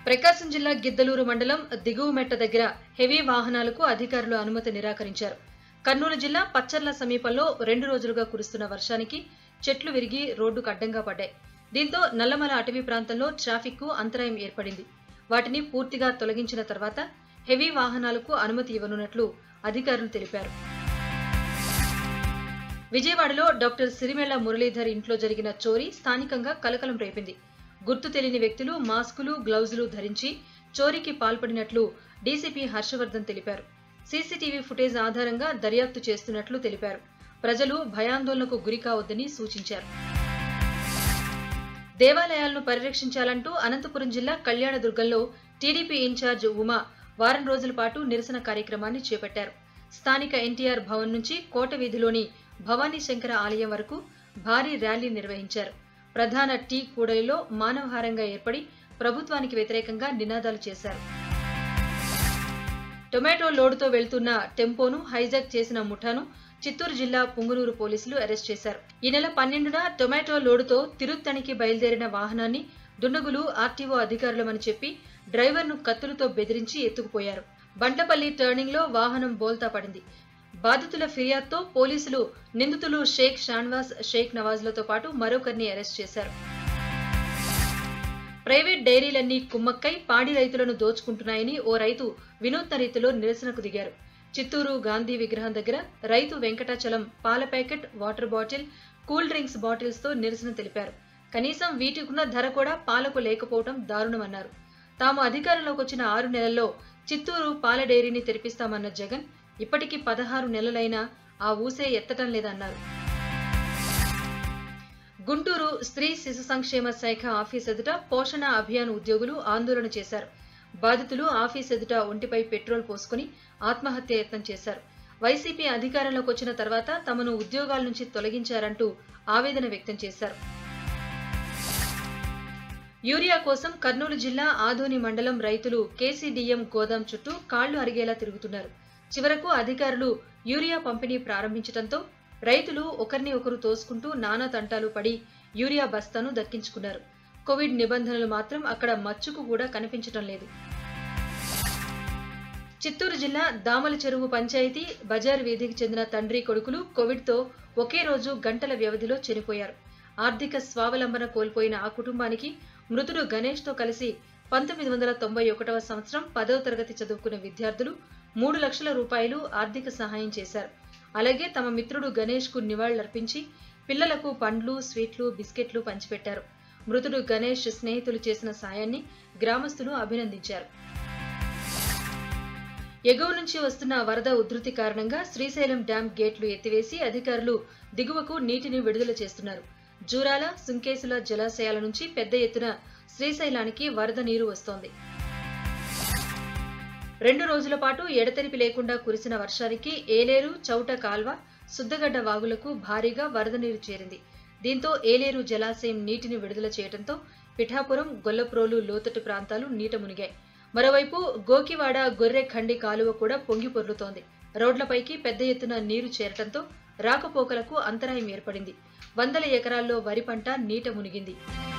ప్రకాశం జిల్లా గిద్దలూరు మండలం దిగువ మెట్ట దగ్గర హెవీ వాహనాలకు అధికారులు అనుమతి నిరాకరించారు కర్నూలు జిల్లా పచ్చర్ల సమీపంలో రెండు రోజులుగా కురుస్తున్న వర్షానికి చెట్లు విరిగి రోడ్డుకు అడ్డంగా పడ్డాయి దీంతో నల్లమల అటవీ ప్రాంతంలో ట్రాఫిక్కు అంతరాయం ఏర్పడింది వాటిని పూర్తిగా తొలగించిన తర్వాత హెవీ వాహనాలకు అనుమతి ఇవ్వనున్నట్లు అధికారులు తెలిపారు విజయవాడలో డాక్టర్ సిరిమెళ్ల మురళీధర్ ఇంట్లో జరిగిన చోరీ స్థానికంగా కలకలం రేపింది గుర్తు తెలియని వ్యక్తులు మాస్కులు గ్లౌజులు ధరించి చోరీకి పాల్పడినట్లు డీసీపీ హర్షవర్ధన్ తెలిపారు సీసీటీవీ ఫుటేజ్ ఆధారంగా దర్యాప్తు చేస్తున్నట్లు తెలిపారు ప్రజలు భయాందోళనకు గురి కావద్దని సూచించారు దేవాలయాలను పరిరక్షించాలంటూ అనంతపురం జిల్లా కళ్యాణదుర్గంలో టీడీపీ ఇన్ఛార్జ్ ఉమా వారం రోజుల పాటు నిరసన కార్యక్రమాన్ని చేపట్టారు స్థానిక ఎన్టీఆర్ భవన్ నుంచి కోట వీధిలోని భవానీ శంకర ఆలయం వరకు భారీ ర్యాలీ నిర్వహించారు ప్రధాన టీ కూడలిలో మానవహారంగా ఏర్పడి ప్రభుత్వానికి వ్యతిరేకంగా నినాదాలు చేశారు టొమాటో లోడుతో వెళ్తున్న టెంపోను హైజాక్ చేసిన ముఠాను చిత్తూరు జిల్లా పుంగునూరు పోలీసులు అరెస్ట్ చేశారు ఈ నెల పన్నెండున టొమాటో లోడుతో తిరుత్తణికి బయలుదేరిన వాహనాన్ని దుండగులు ఆర్టీఓ అధికారులమని చెప్పి డ్రైవర్ను కత్తులతో బెదిరించి ఎత్తుకుపోయారు బండ్లపల్లి టర్నింగ్ లో వాహనం బోల్తా పడింది బాధితుల ఫిర్యాదుతో పోలీసులు నిందితులు షేక్ షాన్వాస్ షేక్ నవాజ్లతో పాటు మరొకరిని అరెస్ట్ చేశారు ప్రైవేట్ డైరీలన్నీ కుమ్మక్కై పాడి రైతులను దోచుకుంటున్నాయని ఓ రైతు వినూత్న రీతిలో నిరసనకు దిగారు చిత్తూరు గాంధీ విగ్రహం దగ్గర రైతు వెంకటాచలం పాల packet water bottle cool drinks bottles తో నిరసన తెలిపారు కనీసం వీటికున్న ధర కూడా పాలకు లేకపోవడం దారుణమన్నారు తాము అధికారంలోకి వచ్చిన ఆరు నెలల్లో చిత్తూరు పాల డైరీని తెరిపిస్తామన్న జగన్ ఇప్పటికీ పదహారు నెలలైనా ఆ ఊసే ఎత్తటం లేదన్నారు గుంటూరు స్త్రీ శిశు సంక్షేమ శాఖ ఆఫీస్ ఎదుట పోషణ అభియాన్ ఉద్యోగులు ఆందోళన చేశారు బాధితులు ఆఫీస్ ఎదుట ఒంటిపై పెట్రోల్ పోసుకుని ఆత్మహత్య యత్నం చేశారు వైసీపీ అధికారంలోకి వచ్చిన తర్వాత తమను ఉద్యోగాల నుంచి తొలగించారంటూ ఆవేదన వ్యక్తం చేశారు యూరియా కోసం కర్నూలు జిల్లా ఆదోని మండలం రైతులు కేసీడీఎం గోదాం చుట్టూ కాళ్లు అరిగేలా తిరుగుతున్నారు చివరకు అధికారులు యూరియా పంపిణీ ప్రారంభించడంతో రైతులు ఒకరిని ఒకరు తోసుకుంటూ నానా తంటాలు పడి యూరియా బస్తాను దక్కించుకున్నారు కోవిడ్ నిబంధనలు మాత్రం అక్కడ మచ్చుకు కూడా కనిపించడం లేదు చిత్తూరు జిల్లా దామల చెరువు పంచాయతీ బజార్ వీధికి చెందిన తండ్రి కొడుకులు కోవిడ్తో ఒకే రోజు గంటల వ్యవధిలో చనిపోయారు ఆర్థిక స్వావలంబన కోల్పోయిన ఆ కుటుంబానికి మృతుడు గణేష్తో కలిసి పంతొమ్మిది వందల తొంభై ఒకటవ సంవత్సరం పదవ తరగతి చదువుకున్న విద్యార్థులు మూడు లక్షల రూపాయలు ఆర్థిక సహాయం చేశారు అలాగే తమ మిత్రుడు గణేష్కు నివాళులర్పించి పిల్లలకు పండ్లు స్వీట్లు బిస్కెట్లు పంచిపెట్టారు మృతుడు గణేష్ స్నేహితులు చేసిన సాయాన్ని గ్రామస్తులు అభినందించారు ఎగువ నుంచి వస్తున్న వరద ఉధృతి కారణంగా శ్రీశైలం డ్యాం గేట్లు ఎత్తివేసి అధికారులు దిగువకు నీటిని విడుదల చేస్తున్నారు జూరాల సుంకేసుల జలాశయాల నుంచి పెద్ద ఎత్తున శ్రీశైలానికి వరద నీరు వస్తోంది రెండు రోజుల పాటు ఎడతెరిపి లేకుండా కురిసిన వర్షానికి ఏలేరు చౌట కాల్వ సుద్దగడ్డ వాగులకు భారీగా వరద నీరు చేరింది దీంతో ఏలేరు జలాశయం నీటిని విడుదల చేయడంతో పిఠాపురం గొల్లప్రోలు లోతట్టు ప్రాంతాలు నీట మునిగాయి మరోవైపు గోకివాడ గొర్రె ఖండి కాలువ కూడా పొంగి పొర్లుతోంది రోడ్లపైకి పెద్ద ఎత్తున నీరు చేరటంతో రాకపోకలకు అంతరాయం ఏర్పడింది వందల ఎకరాల్లో వరి పంట నీట మునిగింది